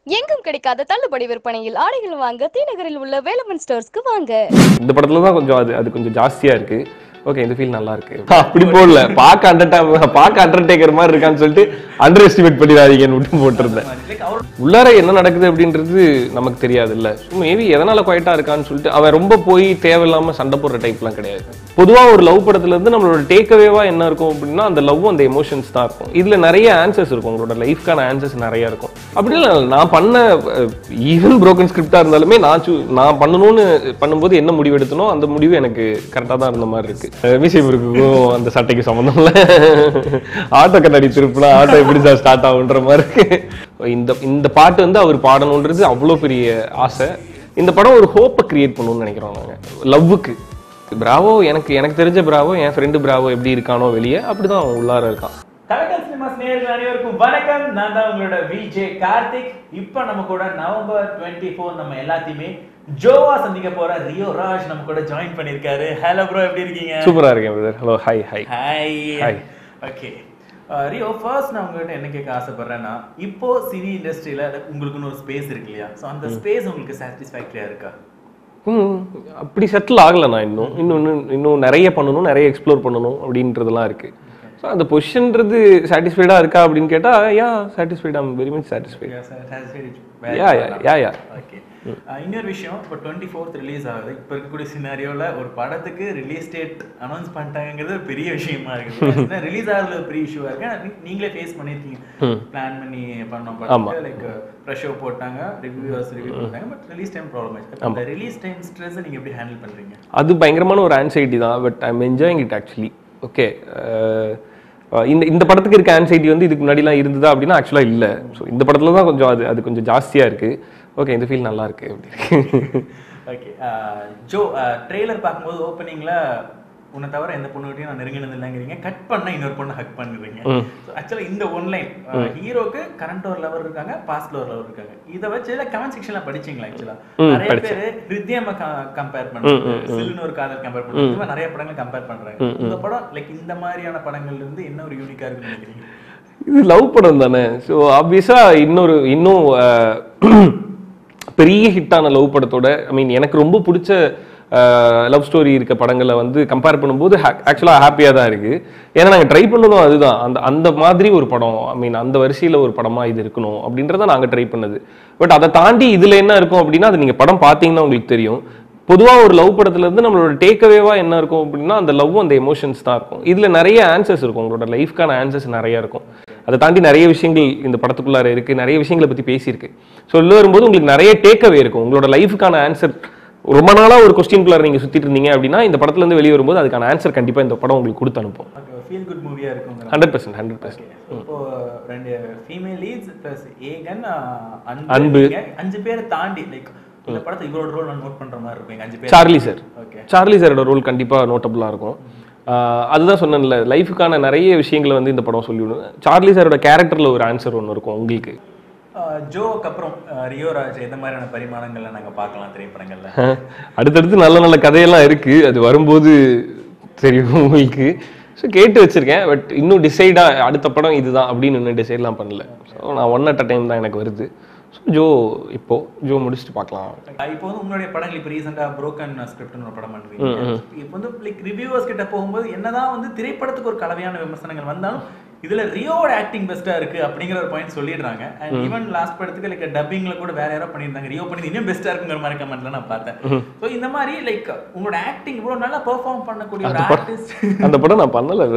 எங்கும் கிடைக்காத தள்ளுபடி விற்பனையில் ஆடைகள் வாங்க தீநகரில் உள்ள வேலமன் ஸ்டோர்ஸ்க்கு வாங்க இந்த படத்துல தான் கொஞ்சம் அது அது கொஞ்சம் ஜாஸ்தியா இருக்கு ஓகே இந்த ஃபீல் நல்லா இருக்கு அப்படி போடல பார்க்க அண்டர் பார்க்க அண்டர்டேக்கர் மாதிரி இருக்கான்னு சொல்லிட்டு அண்டர் எஸ்டிமேட் பண்ணிடாதீங்கன்னு விட்டு போட்டிருந்தேன் உள்ளார என்ன நடக்குது அப்படின்றது நமக்கு தெரியாது இல்ல மேபி எதனால குவைட்டா இருக்கான்னு சொல்லிட்டு அவன் ரொம்ப போய் தேவையில்லாம சண்டை போடுற டைப்லாம் கிடையாது பொதுவா ஒரு லவ் படத்துல இருந்து நம்மளோட டேக்அவேவா என்ன இருக்கும் அப்படின்னா அந்த லவ் அந்த எமோஷன்ஸ் தான் இருக்கும் இதுல நிறைய ஆன்சர்ஸ் இருக்கும் உங்களோட லைஃப்க்கான ஆன்சர்ஸ் நிறைய இருக்கும் அப்படி இல்லை நான் பண்ண ஈவன் broken ஸ்கிரிப்டா இருந்தாலுமே நான் choo- நான் பண்ணணும்னு பண்ணும்போது என்ன முடிவு எடுத்தனோ அந்த முடிவு எனக்கு கரெக்டாக தான் இருந்த மாதிரி இருக்கு மீசை முருக்குக்கும் அந்த சட்டைக்கு சம்மந்தம் இல்லை ஆட்டோ கண்ணாடி திருப்பினா ஆட்டோ எப்படி சார் ஸ்டார்ட் ஆகுன்ற மாதிரி இருக்கு இந்த இந்த பாட்டு வந்து அவர் பாடணுன்றது அவ்வளோ பெரிய ஆசை இந்த படம் ஒரு ஹோப்பை கிரியேட் பண்ணணும்னு நினைக்கிறோம் நாங்கள் லவ்வுக்கு பிராவோ எனக்கு எனக்கு தெரிஞ்ச பிராவோ என் ஃப்ரெண்டு பிராவோ எப்படி இருக்கானோ வெளியே அப்படிதான் அவன் உள்ளார இருக்கான் கலக்கல் சினிமாஸ் நேயர்கள் அனைவருக்கும் வணக்கம் நான் தான் உங்களோட விஜே கார்த்திக் இப்போ நம்ம கூட நவம்பர் டுவெண்ட்டி ஃபோர் நம்ம எல்லாத்தையுமே ஜோவா சந்திக்க போற ரியோ ராஜ் நம்ம கூட ஜாயின் பண்ணிருக்காரு ஹலோ ப்ரோ எப்படி இருக்கீங்க சூப்பரா இருக்கேன் brother hello hi hi hi Hi. Okay Rio first நான் உங்ககிட்ட என்ன கேட்க ஆசைப்படுறேன்னா இப்போ சினி இண்டஸ்ட்ரியில உங்களுக்குன்னு ஒரு ஸ்பேஸ் இருக்கு இல்லையா ஸோ அந்த ஸ்பேஸ் உங்களுக்கு சாட்டிஸ்ஃபேக்டரியா இருக்கா ம், அப்படி செட்டில் ஆகலை நான் இன்னும் இன்னும் இன்னும் இன்னும் நிறைய பண்ணணும் நிறைய எக்ஸ்ப்ளோர் பண்ணணும் அப்படின்றதெல்லாம் இருக்கு ஸோ அந்த பொசிஷன்றது சாட்டிஸ்ஃபைடாக இருக்கா அப்படின்னு கேட்டால் yeah satisfied am very much satisfied yeah yeah yeah yeah okay இன்னொரு விஷயம் இப்போ டுவெண்ட்டி ஃபோர்த் ரிலீஸ் ஆகுது இப்போ இருக்கக்கூடிய சினாரியோவில் ஒரு படத்துக்கு ரிலீஸ் டேட் அனௌன்ஸ் பண்ணிட்டாங்கிறது ஒரு பெரிய விஷயமா இருக்குது ரிலீஸ் ஆகுறது ஒரு பெரிய இஷ்யூவாக இருக்கு ஆனா, நீ- நீங்களே ஃபேஸ் பண்ணியிருக்கீங்க பிளான் பண்ணி பண்ணோம் படத்துக்கு லைக் ப்ரெஷ் ஷோ போட்டாங்க ரிவ்யூவர்ஸ் ரிவ்யூ போட்டாங்க பட் ரிலீஸ் டைம் ப்ராப்ளம் ஆச்சு அந்த ரிலீஸ் டைம் ஸ்ட்ரெஸ் நீங்கள் எப்படி ஹேண்டில் பண்ணுறீங்க அது பயங்கரமான ஒரு ஆன்சைட்டி தான் but I am enjoying it actually okay இந்த இந்த படத்துக்கு இருக்க ஆன்சைட்டி வந்து இதுக்கு முன்னாடிலாம் இருந்ததா அப்படின்னா ஆக்சுவலாக இல்லை ஸோ இந்த படத்துல தான் கொஞ்சம் அது அது கொஞ்சம் ஜாஸ்தியாக இருக்கு ஓகே இந்த ஃபீல் நல்லா இருக்கு அப்படி இருக்கு ஓகே ஜோ ட்ரெய்லர் பார்க்கும்போது ஓப்பனிங்ல உன்னை தவிர எந்த பொண்ணுகிட்டையும் நான் நெருங்கினது இல்லைங்கிறீங்க கட் பண்ண இன்னொரு பொண்ணு ஹக் பண்ணுறீங்க ஆக்சுவலா இந்த ஒன்லைன் ஹீரோக்கு கரண்ட் ஒரு லவர் இருக்காங்க பாஸ்ட்ல ஒரு லவர் இருக்காங்க இதை வச்சு இல்ல கமெண்ட் செக்ஷன்ல படிச்சீங்களா ஆக்சுவலா நிறைய பேர் ஹிருத்யம கம்பேர் பண்றாங்க சில்லுன்னு ஒரு காதல் கம்பேர் பண்றாங்க இந்த மாதிரி நிறைய படங்கள் கம்பேர் பண்றாங்க இந்த படம் லைக் இந்த மாதிரியான படங்கள்ல இருந்து என்ன ஒரு யூனிக்கா இருக்குன்னு நினைக்கிறீங்க இது லவ் படம் தானே ஸோ ஆப்வியஸாக இன்னொரு இன்னும் அஹ், பெரிய ஹிட்டான லவ் படத்தோட ஐ மீன் எனக்கு ரொம்ப பிடிச்ச லவ் ஸ்டோரி இருக்க படங்களை வந்து கம்பேர் பண்ணும்போது ஆக்சுவலாக ஹாப்பியாக தான் இருக்கு ஏன்னா நாங்கள் ட்ரை பண்ணதும் அதுதான் அந்த அந்த மாதிரி ஒரு படம் ஐ மீன் அந்த வரிசையில் ஒரு படமாக இது இருக்கணும் அப்படின்றத நாங்கள் ட்ரை பண்ணது பட் அதை தாண்டி இதில் என்ன இருக்கும் அப்படின்னா அது நீங்கள் படம் பார்த்தீங்கன்னா உங்களுக்கு தெரியும் பொதுவாக ஒரு லவ் படத்துல இருந்து நம்மளோட டேக்அவேவா என்ன இருக்கும் அப்படின்னா அந்த லவ் அந்த எமோஷன்ஸ் தான் இருக்கும் இதுல நிறைய ஆன்சர்ஸ் இருக்கும் உங்களோட லைஃப்க்கான ஆன்சர்ஸ் நிறைய இருக்கும் அதை தாண்டி நிறைய விஷயங்கள் இந்த படத்துக்குள்ளார இருக்கு நிறைய விஷயங்களை பத்தி பேசியிருக்கு ஸோ உள்ள வரும்போது உங்களுக்கு நிறைய டேக்அவே இருக்கும் உங்களோட லைஃபுக்கான ஆன்சர் ரொம்ப நாளா ஒரு கொஸ்டின்குள்ளார நீங்க சுத்திட்டு இருந்தீங்க அப்படின்னா இந்த படத்துல இருந்து வெளியே வரும்போது அதுக்கான ஆன்சர் கண்டிப்பா இந்த படம் உங்களுக்கு கொடுத்து அனுப்பும் ஓகே ஃபீல் குட் மூவியா இருக்குங்க ஹண்ட்ரட் பர்சன்ட் ஹண்ட்ரட் பர்சன்ட் இப்போ ரெண்டு ஃபீமேல் லீட்ஸ் பிளஸ் ஏகன் அன்பு. அன்பு நீங்க அஞ்சு பேரை தாண்டி லைக் இந்த படத்தை இவரோட ரோல் நான் நோட் பண்ற மாதிரி இருக்கும் எங்க அஞ்சு பேர் சார்லி சார் ஓகே சார்லி சாரோட ரோல் கண்டிப்பா நோட்டபுளாக இருக்கும் ஆஹ் அதுதான் சொன்னேன்ல லைஃபுக்கான நிறைய விஷயங்களை வந்து இந்த படம் சொல்லிவிடும் சார்லி சாரோட கேரக்டர்ல ஒரு ஆன்சர் ஒன்று இருக்கும் உங்களுக்கு ஜோக்கு அப்புறம் அஹ், ரியோ ராஜ் எந்த மாதிரியான பரிமாணங்கள்ல நாங்க பார்க்கலாம் திரைப்படங்கள்ல அடுத்தடுத்து நல்ல நல்ல கதையெல்லாம் இருக்கு அது வரும்போது தெரியும் உங்களுக்கு ஸோ கேட்டு வச்சிருக்கேன் பட் இன்னும் டிசைடா அடுத்த படம் இதுதான் அப்படின்னு இன்னும் டிசைட்லாம் பண்ணல ஸோ நான் ஒன் அட் அ டைம் தான் எனக்கு வருது ஸோ ஜோ இப்போ ஜோ முடிச்சுட்டு பார்க்கலாம் அஹ், இப்போ வந்து உங்களுடைய படங்கள் இப்போ ரீசெண்டாக புரோக்கன் ஸ்கிரிப்ட்னு ஒரு படம் பண்ணுவீங்க இப்போ வந்து லைக் ரிவ்யூவர்ஸ் கிட்ட போகும்போது என்னதான் வந்து திரைப்படத்துக்கு ஒரு கலவையான விமர்சனங்கள் வந்தாலும் இதுல ரியோவோட ஆக்டிங் பெஸ்டா இருக்கு அப்படிங்கிற ஒரு பாயிண்ட் சொல்லிடுறாங்க அண்ட் ஈவன் லாஸ்ட் படத்துக்கு லைக் டப்பிங்ல கூட வேற யாரோ பண்ணியிருந்தாங்க ரியோ பண்ணி இன்னும் பெஸ்டா இருக்குங்கிற மாதிரி கமெண்ட்ல நான் பார்த்தேன் ஸோ இந்த மாதிரி லைக் உங்களோட ஆக்டிங் இவ்வளவு நல்லா பெர்ஃபார்ம் பண்ணக்கூடிய ஒரு ஆர்டிஸ்ட் அந்த படம் நான் பண்ணல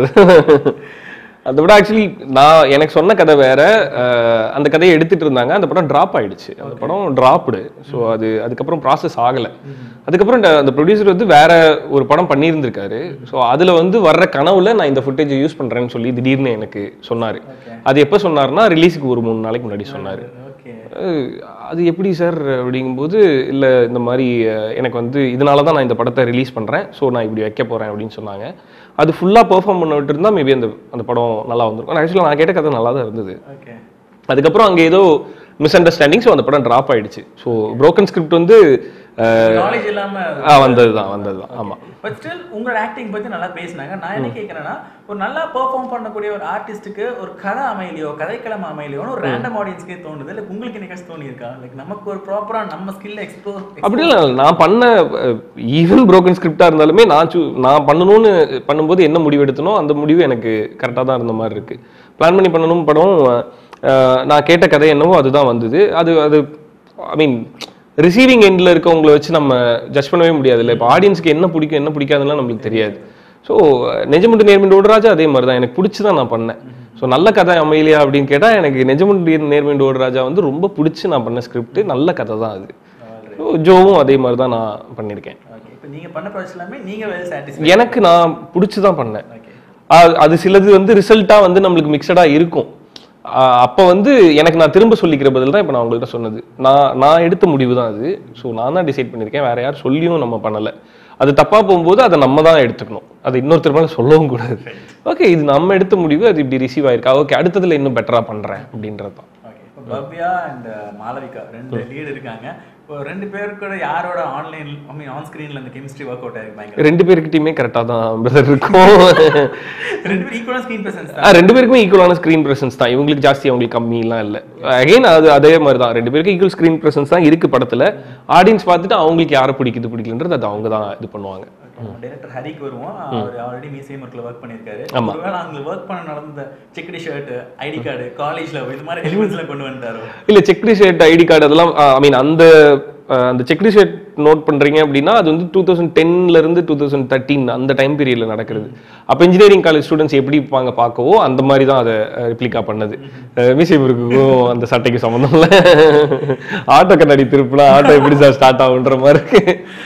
அந்த படம் ஆக்சுவலி நான் எனக்கு சொன்ன கதை வேற அஹ், அந்த கதையை எடுத்துட்டு இருந்தாங்க அந்த படம் டிராப் ஆயிடுச்சு அந்த படம் டிராப்டு ஸோ அது அதுக்கப்புறம் ப்ராசஸ் ஆகல அதுக்கப்புறம் இந்த- அந்த ப்ரொடியூசர் வந்து வேற ஒரு படம் பண்ணியிருந்திருக்காரு ஸோ அதுல வந்து வர்ற கனவுல நான் இந்த ஃபுட்டேஜை யூஸ் பண்றேன்னு சொல்லி திடீர்னு எனக்கு சொன்னாரு அது எப்போ சொன்னாருன்னா ரிலீஸுக்கு ஒரு மூணு நாளைக்கு முன்னாடி சொன்னாரு ஓகே அஹ் அது எப்படி சார் அப்படிங்கும்போது இல்லை இந்த மாதிரி அஹ், எனக்கு வந்து இதனால தான் நான் இந்த படத்தை ரிலீஸ் பண்ணுறேன் ஸோ நான் இப்படி வைக்க போகிறேன் அப்படின்னு சொன்னாங்க அது ஃபுல்லாக பெர்ஃபார்ம் பண்ண விட்டு இருந்தால் மேபி அந்த அந்த படம் நல்லா வந்திருக்கும் ஆக்சுவலாக நான் கேட்ட கதை நல்லா தான் இருந்தது ஓகே அதுக்கப்புறம் அங்கே ஏதோ மிஸ் அண்டர்ஸ்டாண்டிங் ஸோ அந்த படம் ட்ராப் ஆயிடுச்சு ஸோ broken ஸ்கிரிப்ட் வந்து அஹ், நாலேஜ் இல்லாம ஆ வந்தது தான் வந்தது தான் ஆமாம் பட் ஸ்டில் உங்களோட ஆக்டிங் பத்தி நல்லா பேசினாங்க நான் என்ன கேட்கறேன்னா ஒரு நல்லா பெர்ஃபார்ம் பண்ணக்கூடிய ஒரு ஆர்டிஸ்ட்டுக்கு ஒரு கதை அமையலையோ கதைக்களம் அமையலையோன்னு ஒரு ரேண்டம் ஆடியன்ஸ்க்கே தோணுது இல்லை உங்களுக்கு என்னைக்காச்சும் தோணி இருக்கா லைக் நமக்கு ஒரு ப்ராப்பரா நம்ம ஸ்கில்ல எக்ஸ்ப்ளோர் அப்படி இல்லை நான் பண்ண ஈவன் broken ஸ்கிரிப்டாக இருந்தாலுமே நான் சூ நான் பண்ணணும்னு பண்ணும்போது என்ன முடிவு எடுத்தனோ அந்த முடிவு எனக்கு கரெக்டாக தான் இருந்த மாதிரி இருக்கு பிளான் பண்ணி பண்ணணும் படம் அஹ், நான் கேட்ட கதை என்னவோ அதுதான் வந்தது அது அது ஐ மீன் ரிசீவிங் எண்டில் இருக்கவங்கள வச்சு நம்ம ஜட்ஜ் பண்ணவே முடியாது இல்லை இப்போ ஆடியன்ஸ்க்கு என்ன பிடிக்கும் என்ன பிடிக்காதுலாம் நம்மளுக்கு தெரியாது ஸோ நெஜமுண்டு நேர்மின் ஓடுராஜா அதே மாதிரி தான் எனக்கு பிடிச்சி தான் நான் பண்ணேன் ஸோ நல்ல கதை அமையலையா அப்படின்னு கேட்டால் எனக்கு நெஜமுண்டு நேர்மின் ஓடுராஜா வந்து ரொம்ப பிடிச்சி நான் பண்ண ஸ்கிரிப்ட் நல்ல கதை தான் அது ஸோ ஜோவும் அதே மாதிரி தான் நான் பண்ணியிருக்கேன் ஓகே இப்போ நீங்க பண்ண ப்ராஜெக்ட் எல்லாமே நீங்க வெல் சாட்டிஸ்ஃபை எனக்கு நான் பிடிச்சி தான் பண்ணேன் ஓகே அது- அது சிலது வந்து ரிசல்ட்டாக வந்து நம்மளுக்கு மிக்சடாக இருக்கும் அப்போ வந்து எனக்கு நான் திரும்ப சொல்லிக்கிற பதில் தான் இப்போ நான் உங்கள்கிட்ட சொன்னது நான் நான் எடுத்த முடிவு தான் அது ஸோ நான் தான் டிசைட் பண்ணியிருக்கேன் வேற யார் சொல்லியும் நம்ம பண்ணலை அது தப்பாக போகும்போது அதை நம்ம தான் எடுத்துக்கணும் அது இன்னொருத்தர் மேலே சொல்லவும் கூடாது ஓகே இது நம்ம எடுத்த முடிவு அது இப்படி ரிசீவ் ஆயிருக்கா ஓகே அடுத்ததுல இன்னும் பெட்டராக பண்ணுறேன் அப்படின்றது தான் ஓகே இப்போ பவ்யா அண்ட் மாளவிகா ரெண்டு லீடு இருக்காங்க இப்போ ரெண்டு பேருக்கு கூட யாரோட ஆன்லைன் ஐ மீன் ஆன் ஸ்கிரீன்ல அந்த கெமிஸ்ட்ரி ஒர்க் அவுட் ஆயிருக்கு பயங்கர ரெண்டு பேருக்கிட்டையுமே கரெக்டாக தான் பிரதர் இருக்கும் ரெண்டு பேரும் ஈக்குவலான ஸ்கிரீன் பிரசன்ஸ் ஆ, ரெண்டு பேருக்குமே ஈக்குவலான ஸ்க்ரீன் பிரசன்ஸ் தான் இவங்களுக்கு ஜாஸ்தி அவங்களுக்கு கம்மிலாம் இல்லை அகைன் அது அதே மாதிரி தான் ரெண்டு பேருக்கு ஈக்குவல் ஸ்க்ரீன் பிரசன்ஸ் தான் இருக்கு படத்துல ஆடியன்ஸ் பார்த்துட்டு அவங்களுக்கு யாரை பிடிக்குது பிடிக்கலன்றது அது அவங்க தான் இது பண்ணுவாங்க டைரக்டர் ஹரிக்கு வருவோம் அவர் ஆல்ரெடி மியூசியம் ஒர்க்ல ஒர்க் பண்ணியிருக்காரு ஆமா. ஒருவேளை அங்க ஒர்க் பண்ண நடந்த செக்கடி ஷர்ட் ஐடி கார்டு காலேஜ்ல இது மாதிரி எலிமெண்ட்ஸ்ல கொண்டு வந்துட்டாரோ இல்ல செக்ரி ஷர்ட் ஐடி கார்டு அதெல்லாம் ஐ மீன் அந்த அஹ், அந்த செக்ரி ஷர்ட் நோட் பண்றீங்க அப்படின்னா அது வந்து டூ தௌசண்ட் டென்ல இருந்து டூ தௌசண்ட் தேர்ட்டீன் அந்த டைம் பீரியட்ல நடக்கிறது அப்போ இன்ஜினியரிங் காலேஜ் ஸ்டூடெண்ட்ஸ் எப்படி இருப்பாங்க பார்க்கவோ அந்த மாதிரி தான் அதை ரிப்ளிகா பண்ணது மியூசியம் இருக்குக்கும் அந்த சட்டைக்கு சம்மந்தம் இல்லை ஆட்டோ கண்ணாடி திருப்பினா ஆட்டோ எப்படி சார் ஸ்டார்ட் ஆகுன்ற மாதிரி இருக்கு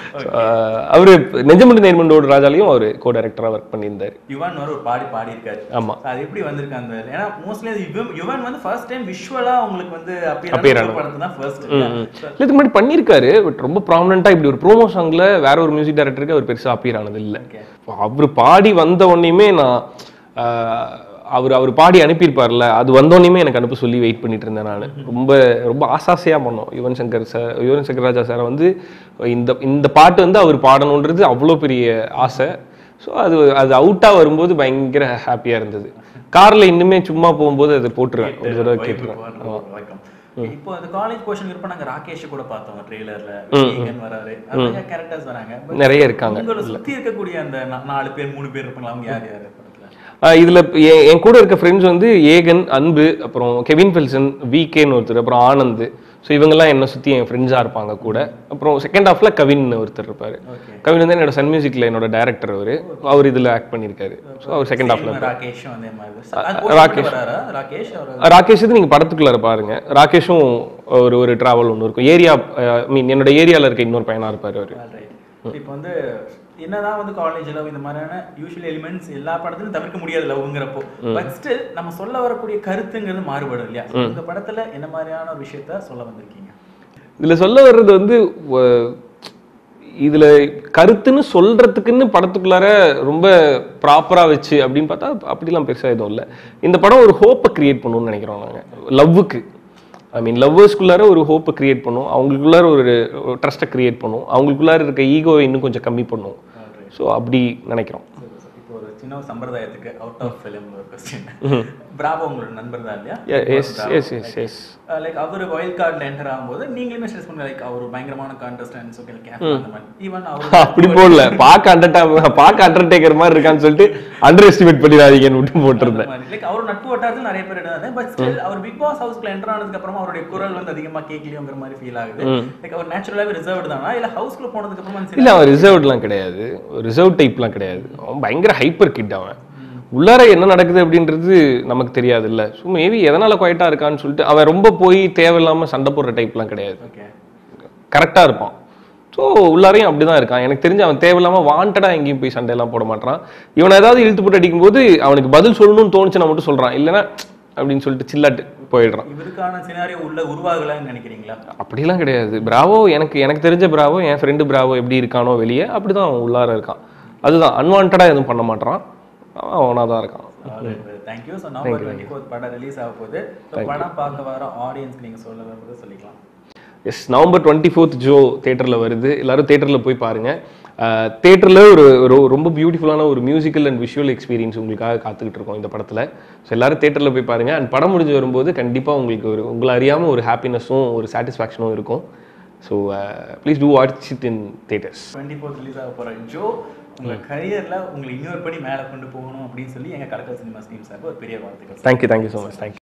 அஹ், அவரு நெஞ்சமண்டு நேர்மண்டோட ராஜாலையும் அவர் கோ டைரக்டரா ஒர்க் பண்ணியிருந்தாரு யுவன் வர ஒரு பாடி பாடி இருக்காரு ஆமா அது எப்படி வந்திருக்கு அந்த ஏன்னா மோஸ்ட்லி அது யுவன் யுவன் வந்து ஃபர்ஸ்ட் டைம் விஷுவலா உங்களுக்கு வந்து Appear அப்பியர் ஆனது. படத்து தான் ஃபர்ஸ்ட் இல்ல இதுக்கு முன்னாடி பண்ணியிருக்காரு பட் ரொம்ப ப்ராமினெண்டா இப்படி ஒரு ப்ரோமோ சாங்ல வேற ஒரு மியூசிக் டைரக்டருக்கு அவர் பெருசா அப்பியர் ஆனது இல்ல Okay. அவர் பாடி வந்த உடனேயுமே நான் ஆஹ், அவர் அவர் பாடி அனுப்பியிருப்பார்ல அது வந்தோடனேயுமே எனக்கு அனுப்ப சொல்லி வெயிட் பண்ணிட்டு இருந்தேன் நான் ரொம்ப ரொம்ப ஆசாசையா பண்ணோம் யுவன் சங்கர் சார் யுவன் சங்கர் ராஜா சார் வந்து இந்த இந்த பாட்டு வந்து அவர் பாடணுன்றது அவ்வளோ பெரிய ஆசை ஸோ அது அது அவுட்டாக வரும்போது பயங்கர ஹாப்பியாக இருந்தது காரில் இன்னுமே சும்மா போகும்போது அதை போட்டுருவேன் ஒரு தடவை கேட்டுருவேன் ஆமா. வழக்கம் இப்போ அந்த காலேஜ் போர்ஷன் இருப்ப நாங்க ராகேஷ் கூட பார்த்தோம் ட்ரெய்லர்ல ஈகன் வராரு நிறைய கேரக்டர்ஸ் வராங்க But நிறைய இருக்காங்க உங்களை சுத்தி இருக்கக்கூடிய அந்த நா- நாலு பேர் மூணு பேர் இருப்பாங்க அவங்க யார் யார் படத்துல ஆஹ் இதுல என் என் கூட இருக்க ஃப்ரெண்ட்ஸ் வந்து ஏகன் அன்பு அப்புறம் கெவின் ஃபெல்சன் விகேன்னு ஒருத்தர் அப்புறம் ஆனந்த் ஸோ இவங்கெல்லாம் என்னை சுற்றி என் ஃப்ரெண்ட்ஸாக இருப்பாங்க கூட அப்புறம் செகண்ட் ஹாஃப்ல கவின் ஒருத்தர் இருப்பார் Okay. கவின் வந்து என்னோட சன் மியூசிக்ல என்னோட டேரக்டர் அவர் அவர் இதில் ஆக்ட் பண்ணியிருக்காரு ஸோ அவர் செகண்ட் ஹாஃப்ல Same ராகேஷும் அதே மாதிரி அஹ் அது portion ராகேஷ். கூட வராரா ராகேஷ் அவர் ராகேஷ் இது நீங்கள் படத்துக்குள்ளார பாருங்க ராகேஷும் ஒரு ஒரு டிராவல் ஒன்று இருக்கும் ஏரியா ஐ மீன் என்னோட ஏரியாவில் இருக்க இன்னொரு பையனாக இருப்பார் அவர் இப்போ வந்து என்னதான் வந்து காலேஜ் லவ் இந்த மாதிரியான யூஷுவல் எலிமெண்ட்ஸ் எல்லா படத்துலையும் தவிர்க்க முடியாது லவ்ங்கிறப்போ பட் ஸ்டில் நம்ம சொல்ல வரக்கூடிய கருத்துங்கிறது மாறுபடும் இல்லையா இந்த படத்துல என்ன மாதிரியான ஒரு விஷயத்த சொல்ல வந்திருக்கீங்க இதுல சொல்ல வர்றது வந்து வ- இதுல கருத்துன்னு சொல்றதுக்குன்னு படத்துக்குள்ளார ரொம்ப ப்ராப்பரா வச்சு அப்படின்னு பார்த்தா அப்படிலாம் பெருசா எதுவும் இல்லை இந்த படம் ஒரு ஹோப்பை கிரியேட் பண்ணணும்னு நினைக்கிறோம் நாங்க லவ்வுக்கு ஐ மீன் லவ்வர்ஸ்குள்ளார ஒரு ஹோப்பை கிரியேட் பண்ணும் அவங்களுக்குள்ளார ஒரு ட்ரஸ்ட்டை கிரியேட் பண்ணும் அவங்களுக்குள்ளார இருக்க ஈகோவை இன்னும் கொஞ்சம் கம்மி பண்ணும் ஸோ அப்படி நினைக்கிறோம் இப்போ ஒரு சின்ன ஒரு சம்பிரதாயத்துக்கு அவுட் ஆஃப் ஃபிலிம் ஒரு கொஸ்டின் பிராவோ உங்களோட நண்பர் தான் இல்லையா yes yes yes yes like அவர் வைல்ட் கார்டில் என்டர் ஆகும்போது நீங்களுமே ஸ்ட்ரெஸ் பண்ண லைக் அவர் பயங்கரமான கான்டெஸ்டன்ஸ் ஓகே கேப் அந்த மாதிரி ஈவன் அவர் அப்படி போடல பார்க்க அண்டர்டா பார்க்க அண்டர்டேக்கர் மாதிரி இருக்கான்னு சொல்லிட்டு அண்டர் எஸ்டிமேட் பண்ணிடாதீங்கன்னு விட்டு போட்டிருந்தேன் லைக் அவர் நட்பு வட்டாரத்தில் நிறைய பேர் எடுத்தாங்க பட் ஸ்டில் அவர் பிக் பாஸ் ஹவுஸ்க்குள்ள என்டர் ஆனதுக்கு அப்புறமா அவருடைய குரல் வந்து அதிகமா கேட்கலையோங்கிற மாதிரி ஃபீல் ஆகுது லைக் அவர் நேச்சுரலாவே ரிசர்வ்டு தானா இல்ல ஹவுஸ்க்குள்ள போனதுக்கு அப்புறமா சரி இல்ல அவன் ரிசர்வ்ட்லாம் கிடையாது ரிசர்வ் டைப்லாம் கிடையாது அவன் பயங்கர ஹைப்பர் கிட் அவன் உள்ளார என்ன நடக்குது அப்படின்றது நமக்கு தெரியாது இல்ல ஸோ மேபி எதனால குவைட்டா இருக்கான்னு சொல்லிட்டு அவன் ரொம்ப போய் தேவையில்லாம சண்டை போடுற டைப்லாம் கிடையாது ஓகே கரெக்டா இருப்பான் ஸோ உள்ளாரையும் அப்படிதான் இருக்கான் எனக்கு தெரிஞ்சு அவன் தேவையில்லாம வாண்டடா எங்கேயும் போய் சண்டையெல்லாம் போட மாட்டான் இவனை ஏதாவது இழுத்து போட்டு அடிக்கும்போது அவனுக்கு பதில் சொல்லணும்னு தோணுச்சுன்னா மட்டும் சொல்றான் இல்லைன்னா அப்படின்னு சொல்லிட்டு சில்லாட்டு போயிடுறான் இவருக்கான சினாரியோ உள்ள உருவாகலன்னு நினைக்கிறீங்களா அப்படிலாம் கிடையாது பிராவோ எனக்கு எனக்கு தெரிஞ்ச பிராவோ என் ஃப்ரெண்டு பிராவோ எப்படி இருக்கானோ வெளியே அப்படிதான் அவன் உள்ளார இருக்கான் அதுதான் அன்வான்டா எதுவும் பண்ண மாட்டான் அவன் அவனாக தான் இருக்கான் thank you so November twenty fourth படம் ரிலீஸ் ஆக போகுது ஸோ படம் பார்க்க வர ஆடியன்ஸ்க்கு நீங்க சொல்ல வரும்போது சொல்லிக்கலாம் yes November twenty fourth Joe தேட்டரில் வருது எல்லாரும் தேட்டரில் போய் பாருங்க தேட்டரில் ஒரு ஒரு ரொம்ப பியூட்டிஃபுல்லான ஒரு மியூசிக்கல் அண்ட் விஷுவல் எக்ஸ்பீரியன்ஸ் உங்களுக்காக காத்துக்கிட்டு இருக்கோம் இந்த படத்தில் ஸோ எல்லாரும் தேட்டரில் போய் பாருங்க அண்ட் படம் முடிஞ்சு வரும்போது கண்டிப்பாக உங்களுக்கு ஒரு உங்களை அறியாமல் ஒரு ஹாப்பினஸும் ஒரு சாட்டிஸ்ஃபேக்ஷனும் இருக்கும் so please to watch it in theatres twenty fourth release ஆக போற ஜோ உங்க கரியர்ல உங்களை இன்னொரு படி மேல கொண்டு போகணும் அப்படின்னு சொல்லி எங்க கலக்கல் சினிமா ஸ்டீம் சார் ஒரு பெரிய வாழ்த்துக்கள் thank you thank you so much thank you